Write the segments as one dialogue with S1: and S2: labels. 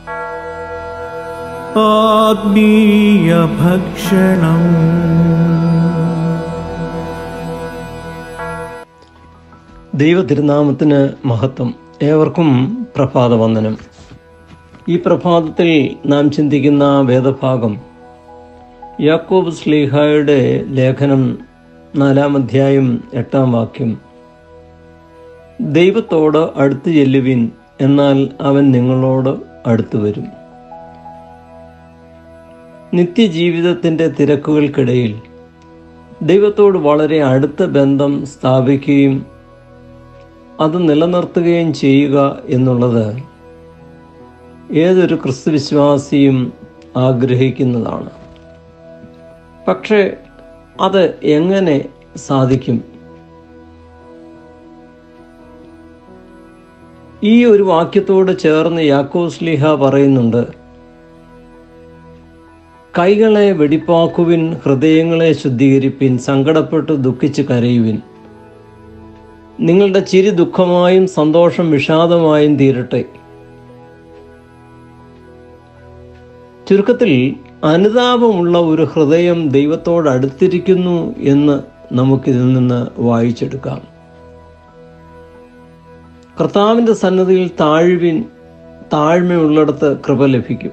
S1: ആത്മീയഭക്ഷണം
S2: ദൈവ തിരുനാമത്തിന് മഹത്വം ഏവർക്കും പ്രഭാതവന്ദനം ഈ പ്രഭാതത്തിൽ നാം ചിന്തിക്കുന്ന വേദഭാഗം യാക്കോബ് സ്ലീഹായുടെ ലേഖനം നാലാം അധ്യായം എട്ടാം വാക്യം ദൈവത്തോട് അടുത്തു ചെല്ലുവിൻ എന്നാൽ അവൻ നിങ്ങളോട് അടുത്തു വരും നിത്യജീവിതത്തിൻ്റെ തിരക്കുകൾക്കിടയിൽ ദൈവത്തോട് വളരെ അടുത്ത ബന്ധം സ്ഥാപിക്കുകയും അത് നിലനിർത്തുകയും ചെയ്യുക എന്നുള്ളത് ഏതൊരു ക്രിസ്തുവിശ്വാസിയും ആഗ്രഹിക്കുന്നതാണ് പക്ഷേ അത് എങ്ങനെ സാധിക്കും ഈ ഒരു വാക്യത്തോട് ചേർന്ന് യാക്കോസ്ലിഹ പറയുന്നുണ്ട് കൈകളെ വെടിപ്പാക്കുവിൻ ഹൃദയങ്ങളെ ശുദ്ധീകരിപ്പിൻ സങ്കടപ്പെട്ട് ദുഃഖിച്ച് കരയുവിൻ നിങ്ങളുടെ ചിരി ദുഃഖമായും സന്തോഷം വിഷാദമായും തീരട്ടെ ചുരുക്കത്തിൽ അനുതാപമുള്ള ഒരു ഹൃദയം ദൈവത്തോട് അടുത്തിരിക്കുന്നു എന്ന് നമുക്കിതിൽ നിന്ന് വായിച്ചെടുക്കാം കർത്താവിൻ്റെ സന്നദ്ധിയിൽ താഴ്വിൻ താഴ്മയുള്ളിടത്ത് കൃപ ലഭിക്കും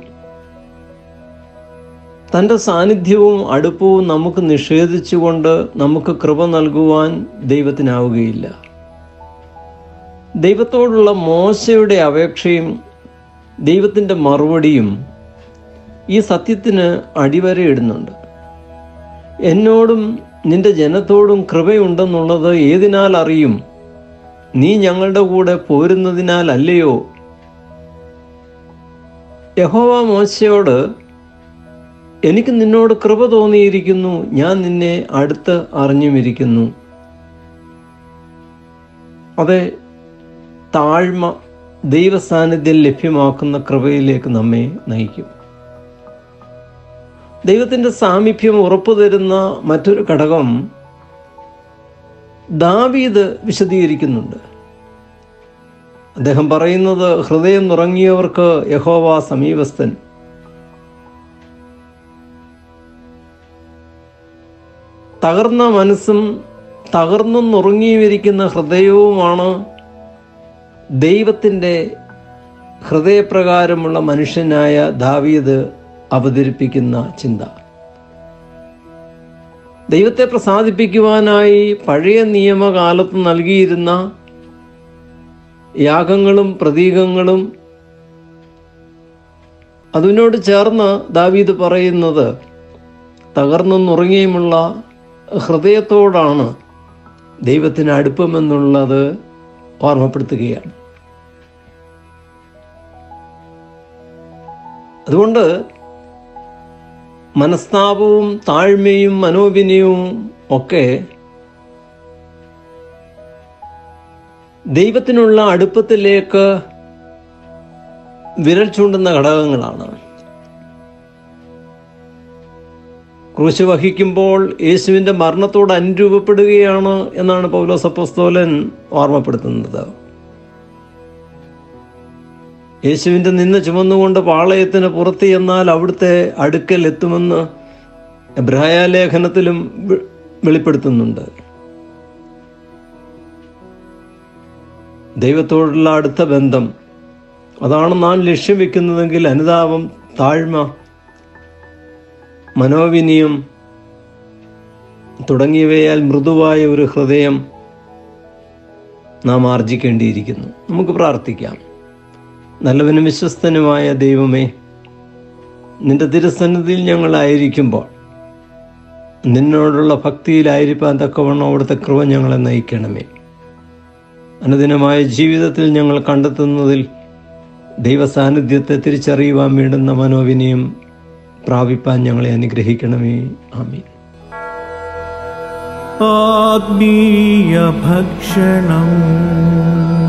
S2: തൻ്റെ സാന്നിധ്യവും അടുപ്പവും നമുക്ക് നിഷേധിച്ചുകൊണ്ട് നമുക്ക് കൃപ നൽകുവാൻ ദൈവത്തിനാവുകയില്ല ദൈവത്തോടുള്ള മോശയുടെ അപേക്ഷയും ദൈവത്തിൻ്റെ മറുപടിയും ഈ സത്യത്തിന് അടിവരയിടുന്നുണ്ട് എന്നോടും നിന്റെ ജനത്തോടും കൃപയുണ്ടെന്നുള്ളത് ഏതിനാൽ അറിയും നീ ഞങ്ങളുടെ കൂടെ പോരുന്നതിനാൽ അല്ലയോ യഹോവ മോശയോട് എനിക്ക് നിന്നോട് കൃപ തോന്നിയിരിക്കുന്നു ഞാൻ നിന്നെ അടുത്ത് അറിഞ്ഞുമിരിക്കുന്നു അതെ താഴ്മ ദൈവസാന്നിധ്യം ലഭ്യമാക്കുന്ന കൃപയിലേക്ക് നമ്മെ നയിക്കും ദൈവത്തിൻ്റെ സാമീപ്യം ഉറപ്പു തരുന്ന മറ്റൊരു ഘടകം ദാവീദ് വിശദീകരിക്കുന്നുണ്ട് അദ്ദേഹം പറയുന്നത് ഹൃദയം നുറങ്ങിയവർക്ക് യഹോവ സമീപസ്ഥൻ തകർന്ന മനസ്സും തകർന്നും നുറുങ്ങിയുമിരിക്കുന്ന ഹൃദയവുമാണ് ദൈവത്തിൻ്റെ ഹൃദയപ്രകാരമുള്ള മനുഷ്യനായ ദാവീദ് അവതരിപ്പിക്കുന്ന ചിന്ത ദൈവത്തെ പ്രസാദിപ്പിക്കുവാനായി പഴയ നിയമകാലത്ത് നൽകിയിരുന്ന യാഗങ്ങളും പ്രതീകങ്ങളും അതിനോട് ചേർന്ന് ദാവീദ് പറയുന്നത് തകർന്നും നുറങ്ങിയുമുള്ള ഹൃദയത്തോടാണ് ദൈവത്തിന് അടുപ്പമെന്നുള്ളത് ഓർമ്മപ്പെടുത്തുകയാണ് അതുകൊണ്ട് മനസ്താപവും താഴ്മയും മനോവിനയവും ഒക്കെ ദൈവത്തിനുള്ള അടുപ്പത്തിലേക്ക് വിരൽ ചൂണ്ടുന്ന ഘടകങ്ങളാണ് ക്രൂശ് വഹിക്കുമ്പോൾ യേശുവിൻ്റെ മരണത്തോട് അനുരൂപപ്പെടുകയാണ് എന്നാണ് പൗലോസ് അപ്പോസ്തോലൻ ഓർമ്മപ്പെടുത്തുന്നത് യേശുവിൻ്റെ നിന്ന് ചുമന്നുകൊണ്ട് പാളയത്തിന് പുറത്ത് ചെന്നാൽ അവിടുത്തെ അടുക്കൽ എത്തുമെന്ന് എബ്രായ ലേഖനത്തിലും വെ- വെളിപ്പെടുത്തുന്നുണ്ട് ദൈവത്തോടുള്ള അടുത്ത ബന്ധം അതാണ് നാം ലക്ഷ്യം വെക്കുന്നതെങ്കിൽ അനുതാപം താഴ്മ മനോവിനിയം തുടങ്ങിയവയാൽ മൃദുവായ ഒരു ഹൃദയം നാം ആർജിക്കേണ്ടിയിരിക്കുന്നു നമുക്ക് പ്രാർത്ഥിക്കാം നല്ലവനും വിശ്വസ്തനുമായ ദൈവമേ നിന്റെ തിരുസന്നിധിയിൽ ഞങ്ങളായിരിക്കുമ്പോൾ നിന്നോടുള്ള ഭക്തിയിലായിരിക്കാൻ തക്കവണ്ണം അവിടുത്തെ കൃപ ഞങ്ങളെ നയിക്കണമേ അനുദിനമായ ജീവിതത്തിൽ ഞങ്ങൾ കണ്ടെത്തുന്നതിൽ ദൈവ സാന്നിധ്യത്തെ തിരിച്ചറിയുവാൻ വേണ്ടുന്ന മനോവിനയം പ്രാപിപ്പാൻ ഞങ്ങളെ അനുഗ്രഹിക്കണമേ ആമീൻ
S1: ആത്മീയഭക്ഷണം